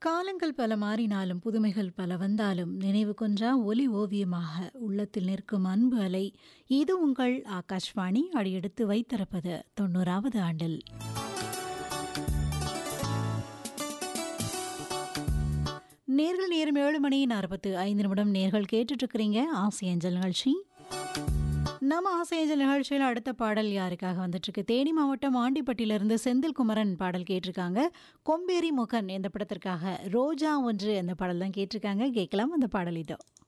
காலங்கள் பல மாறினாலும் புதுமைகள் பல வந்தாலும் நினைவு கொன்றா ஒலி ஓவியமாக உள்ளத்தில் நிற்கும் அன்பு அலை இது உங்கள் ஆகாஷ்வாணி அடியெடுத்து வைத்திருப்பது தொண்ணூறாவது ஆண்டில் நேர்கள் நேரம் ஏழு மணி நாற்பத்து ஐந்து நிமிடம் நேர்கள் கேட்டுட்டு இருக்கிறீங்க ஆசை அஞ்சல் நிகழ்ச்சி நம்ம ஆசை அஞ்சல் நிகழ்ச்சியில் அடுத்த பாடல் யாருக்காக வந்துட்டு இருக்கு தேனி மாவட்டம் ஆண்டிப்பட்டியிலிருந்து செந்தில் குமரன் பாடல் கேட்டிருக்காங்க கொம்பேரி முகன் இந்த படத்திற்காக ரோஜா ஒன்று அந்த பாடல் தான் கேட்டிருக்காங்க கேட்கலாம் அந்த பாடல் இதோ